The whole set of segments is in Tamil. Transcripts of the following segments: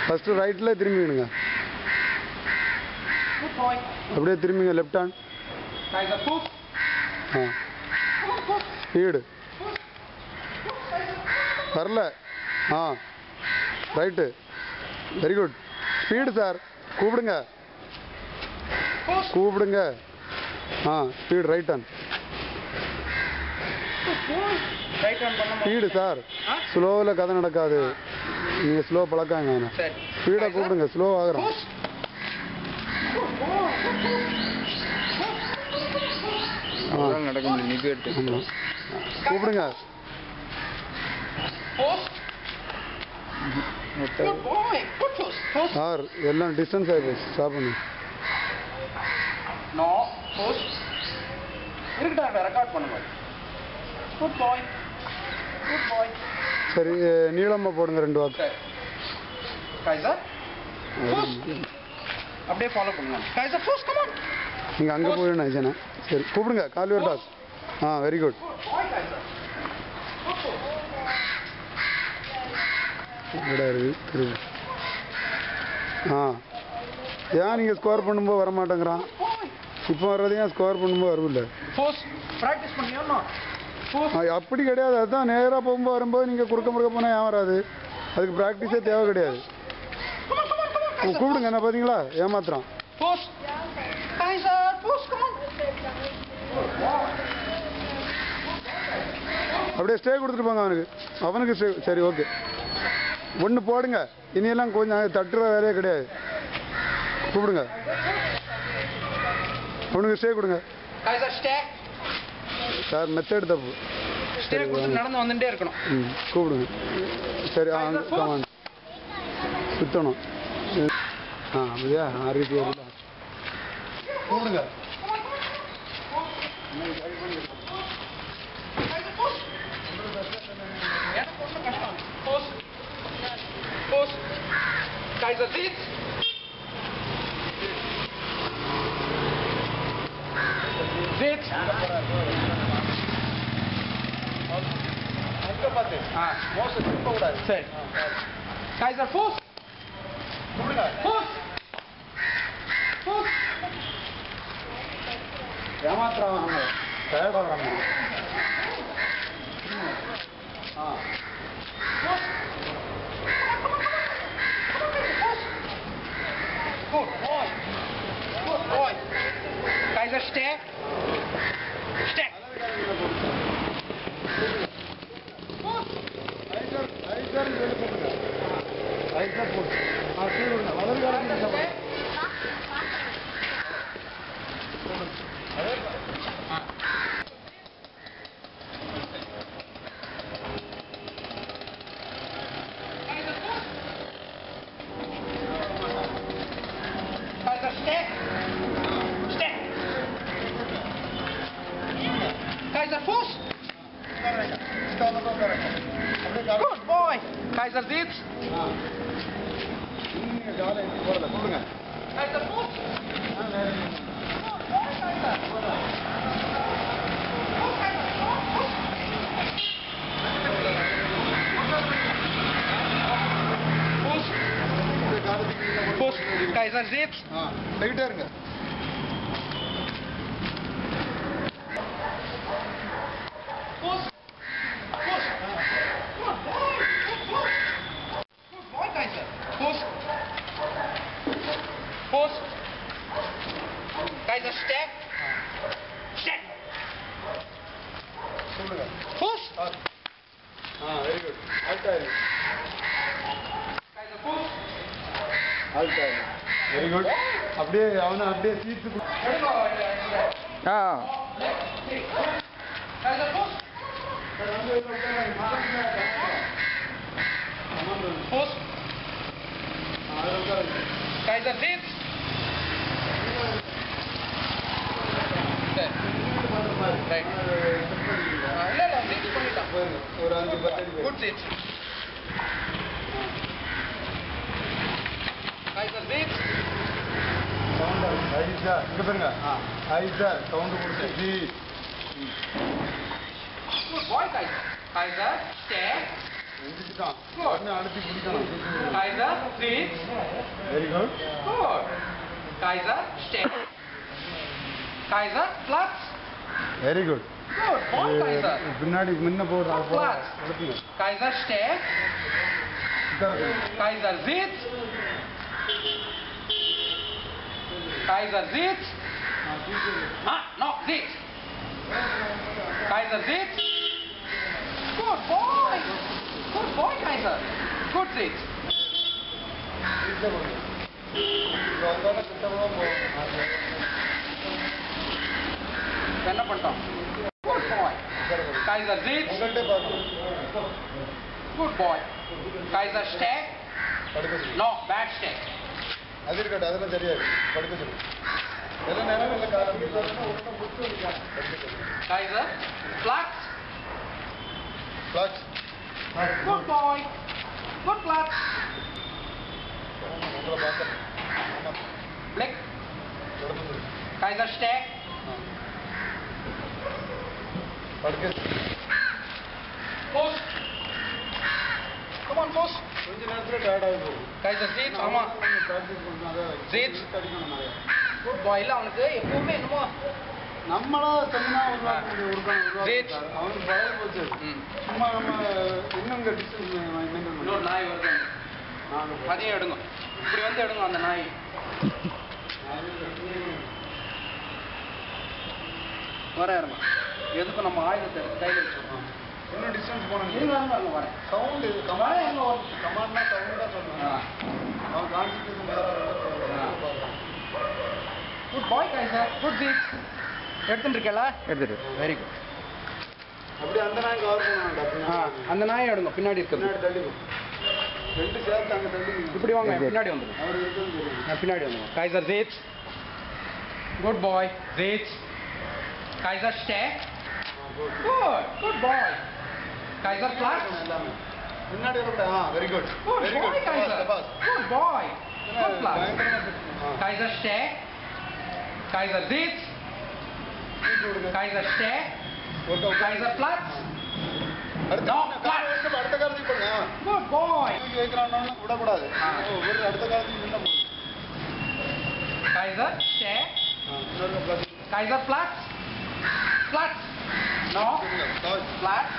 ஃபஸ்ட்டு ரைட்டில் திரும்பிக்கணுங்க Good boy. அப்படியே திரும்பிங்க லெஃப்ட் ஹேண்ட் Kaiser, push. ஆ Come on, push. ஸ்பீடு வரல ஆ right very good speed sir கூப்பிடுங்க Push. கூப்பிடுங்க ஆ speed right hand Good boy. Right hand பண்ணும்போது. ஸ்பீடு சார் ஆ? ஸ்லோவில் கதை நடக்காது நீங்கள் ஸ்லோ பழக்காங்க அவனை சரி. ஸ்பீடாக Kaiser, கூப்பிடுங்க ஸ்லோ ஆகிறோம் Push. Good boy. Good push. ஆ நடக்க முடியும் நிப்பு எடுத்து ஆமாம் கூப்பிடுங்க Push. Good boy. Good push. Push. Sir எல்லாம் டிஸ்டன்ஸ் ஆகிப்போச்சு ஸ்டாப் பண்ணு No. Push. இருக்கட்டும் ரெக்கார்ட் பண்ணுங்க குட் பாய் குட் பாய் சரி நீளமாக போடுங்க ரெண்டு வாக்கு சரி கைசர் அப்படியே ஃபாலோ பண்ணுங்க கைசர் ஃபோர்ஸ் கம் ஆன் நீங்கள் அங்கே போயிடணும் ஐஜனா சரி கூப்பிடுங்க கால் யூர் டாக் ஆ வெரி குட் பாய் கைசர் எங்கடா இருக்கு திரும்ப ஆ ஏன் நீங்கள் ஸ்கோர் பண்ணும்போது வர மாட்டேங்கிறான் பாய் இப்போ வர்றது ஏன் ஸ்கோர் பண்ணும்போது வருவில்ல ஃபோர்ஸ் பிராக்டிஸ் பண்ணியாமா ஃபோர்ஸ் ஆ, அப்படி கிடையாது அதுதான் நேராக போகும்போது வரும்போது நீங்கள் குறுக்க முறுக்க போனால் ஏன் வராது அதுக்கு ப்ராக்டிஸே தேவை கிடையாது come on come on come on Kaiser கூப்பிடுங்க என்ன பார்த்தீங்களா ஏமாத்துறான் force Kaiser force come on அப்படியே ஸ்டே கொடுத்துட்டு போங்க அவனுக்கு அவனுக்கு ஸ்டே சரி ஓகே ஒன்று போடுங்க இனியெல்லாம் கொஞ்சம் தட்டுற வேலையே கிடையாது கூப்பிடுங்க அவனுக்கு ஸ்டே கொடுங்க கைசர் ஸ்டே சார் மெத்தட் தப்பு ஸ்டே கொடுத்து நடந்து வந்துட்டே இருக்கணும் ம் கூப்பிடுங்க சரி ஆ கமான் சுற்றணும் ஆ அப்படியா ஆறு வருதா கூப்பிடுங்க கைசர் ஃபோர்ஸ் எனக்கு ஒன்றும் கஷ்டம் force force Kaiser sit sit அங்கே பார்த்து ஆ மோசம் திருப்பக்கூடாது சரி கைசர் ஃபோர்ஸ் கூப்பிடுங்க ஃபோர்ஸ் ஃபோர்ஸ் ஏமாத்துறான் அவங்க டயர்டாகிறாங்க ஆ Good boy. Good boy. Kaiser, stay. Stay. ஐசர் ஐசர் சொல்லி கூப்பிடுங்க ஐசர் போட்டு ஆ சரி விடுங்க வலது காலம் Stay. Kaiser, stay. Stay. Kaiser, push. அப்படியே கால் Good boy. Kaiser, sits. நீங்க காலை இப்படி போடல கூப்பிடுங்க Kaiser, push. ஆ நேரா நில்லுங்க. Good boy, Kaiser. Push, Kaiser. Push. Push. அப்படியே காலை தூக்கி கீழே போட்டு Push. Kaiser, sits. ஆ லைட்டாக இருங்க Push. Push. Good boy. Good push. Good boy, Kaiser. Push. Push. Kaiser, step. Step. சொல்லுங்க Push. ஆ வெரி குட் ஆல்ட்டா இருங்க Kaiser, push. ஆல்ட்டா இருங்க வெரி குட் அப்படியே அவனை அப்படியே தீர்த்து ஆ Kaiser, push. Push. Kaiser, sits. சரி ரைட் இல்லை இல்லை சீட் பண்ணிட்டான் ஒரு அஞ்சு பத்து அடி good sit Kaiser, sits. Sound ஐசா இங்க பாருங்க ஐசா சவுண்ட் கொடுத்து ஜி Good boy, Kaiser. Kaiser, step. எந்திரிச்சிட்டான் உடனே அழுத்தி பிடிக்கணும் Kaiser, sitz. Very good Gut. Kaiser, steh. Kaiser, Platz. Very good Gut, voll Kaiser. பின்னாடி முன்ன போடுற Platz. அழுத்துங்க Kaiser, steh. Kaiser, sitz. Kaiser, sitz. Ah, no, sitz. Kaiser, sitz. Good boy. Good boy, Kaiser. Good sitz. என்ன பண்ணிட்டோம் குட் பாய் கைசர் ஜீத் உங்கள்கிட்ட பார்த்து குட் பாய் கைசர் ஸ்டேக் படுக்க சொல்லு நோ பேட் ஸ்டேக் அது இருக்கட்டும் அதெல்லாம் தெரியாது படுக்க சொல்லு எல்லா நேரம் இல்லை காலம் கைசர் ஃபிளாக்ஸ் ஃப்ளாக்ஸ் குட் பாய் குட் ஃபிளாக்ஸ் உங்களை பார்த்தேன் ஆமாம் பிளிக் படுக்க சொல்லு கைசர் ஸ்டேக் படுக்க போஸ்ட் கம் ஆன் போஸ்ட் கொஞ்ச நேரத்தில் டயர்ட் ஆகி போகும் கைசர் ஜீத் ஆமா ப்ராக்டிஸ் பண்ணாத ஜீத். அடிக்கணும் நிறைய குட் பாய் இல்ல அவனுக்கு எப்பவுமே என்னமோ நம்மளா தனியா உருவாக்க முடியும் உருவாக்க ஜீத். உருவாக்க அவனுக்கு பழகி போச்சு ம். சும்மா நம்ம இன்னும் இங்கே டிஸ்டன்ஸ் மெயின்டைன் இன்னொரு பண்ணணும் நாய் வருது நாங்கள் அதையும் எடுங்க இப்படி வந்து எடுங்க அந்த நாய் வர இருங்க எதுக்கும் நம்ம ஆயுதத்தை எடுத்து கையில் வச்சுருக்கோம் இன்னும் டிஸ்டன்ஸ் போனோம் இருங்க இருங்க, இருங்க வரேன் சவுண்டு வரேன் கமாண்ட் எங்க வரும் கமாண்ட்னா சவுண்டாக ஆ. சொல்லுவான் அவன் concentration good boy Kaiser good sit எடுத்துட்டு இருக்கல எடுத்துட்டு வெரி குட் அப்படி அந்த நாய் கவர் பண்ண ஆ வேண்டாம் அந்த நாயை எடுங்க பின்னாடி இருக்கிறது பின்னாடி தள்ளிக்கும் ரெண்டு சேர்த்து அங்கே தள்ளிக்கும் இப்படி வாங்க பின்னாடி வந்துடும் அவர் இருக்குன்னு தெரியும் நான் பின்னாடி வந்துடும் கைசர் ஜீத் குட் பாய் ஜீத் Kaiser stay good good boy Kaiser பிளாஸ் எல்லாமே முன்னாடி வரக்கூடாது ஆ very good good very boy good Kaiser பாஸ் குட் பாய் குட் பிளாஸ் பயங்கரமாக கைசர் ஸ்டே கைசர் ஜீத் விடுங்க Kaiser stay work out Kaiser பிளாஸ் அடுத்த No, கால் வச்சு அடுத்த காலத்துக்கு போடுங்க குட் பாய் தூக்கி வைக்கிறான்னு விடக்கூடாது ஆ. ஒரு அடுத்த காலத்துக்கு முன்ன போடுங்க கைசர் ஸ்டே ஆ, இன்னொரு plus. கைசர் பிளாஸ் பிளாஸ் நோ சொல்லுங்க, கால். பிளாஸ்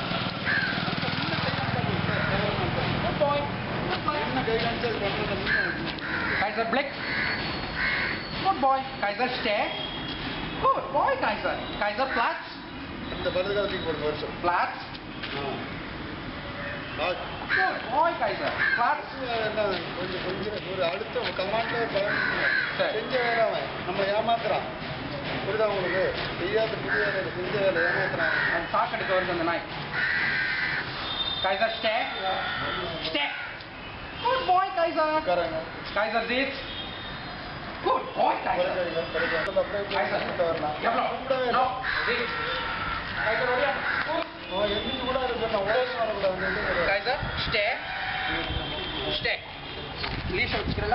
குட் பாய் குட் பாய் என்ன கை காமிச்சு அது பண்றது அப்படின்னு Kaiser Blick. Good boy. Kaiser Stay. Good boy, Kaiser. Kaiser Platz. இந்த படுத்த காலத்துக்கு போடுங்க வருஷம் Platz. ஆ. கால். Good boy, Kaiser. Platz. என்ன கொஞ்சம் கொஞ்சம் ஒரு அடுத்த கமாண்ட்ல சரி. செஞ்ச வேலை அவன் நம்ம ஏமாத்துறான் புரியுதா உங்களுக்கு செய்யாத புதிய வேலை செஞ்ச வேலை ஏமாத்துறான் அந்த சாக்கடைக்கு வருது அந்த நாய் Kaiser Stay. Stay. Good boy, Kaiser. உட்காராங்க Kaiser sits. Good boy, Kaiser. Kaiser. வரலாம் எவ்வளோ? No. Sit. Kaiser, ஓடியா. Good. அவன் எந்திரிச்சு கூட இருக்கு நான் உடனே வரக்கூடாது Kaiser, stay. Stay. லீஷ் வச்சுக்கிறல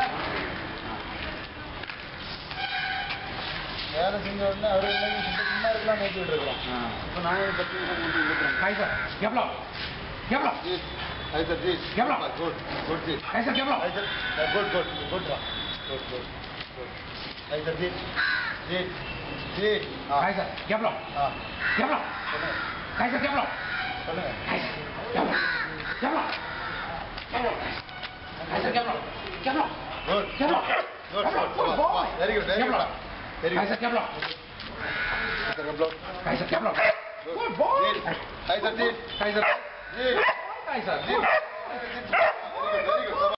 வேலை செஞ்ச உடனே அவரு என்ன சும்மா இருக்கலாம் நோக்கி விட்டுருக்கலாம் இப்போ நான் பத்து நிமிஷம் கொண்டு விட்டுறேன் Kaiser, எவ்வளோ எவ்வளோ ஐசர் ஜி எவ்வளோ? குட் குட் ஜி Kaiser, எவ்வளோ ஐசர் குட் குட் குட் ரா குட் குட் குட் ஐசர் ஜி ஜி ஜி ஆ Kaiser, எவ்வளோ ஆ எவ்வளோ சொல்லுங்க Kaiser, எவ்வளோ சொல்லுங்க Kaiser, எவ்வளோ எவ்வளோ எவ்வளோ Kaiser, எவ்வளோ எவ்வளோ குட் எவ்வளோ குட் எவ்வளோ good Good boy. Very good very எவ்வளோ குட் வெரி Kaiser, எவ்வளோ குட் கப்ளோ Kaiser, எவ்வளோ Good boy ஐசர் ஜி Kaiser, ஜி Kaiser, good.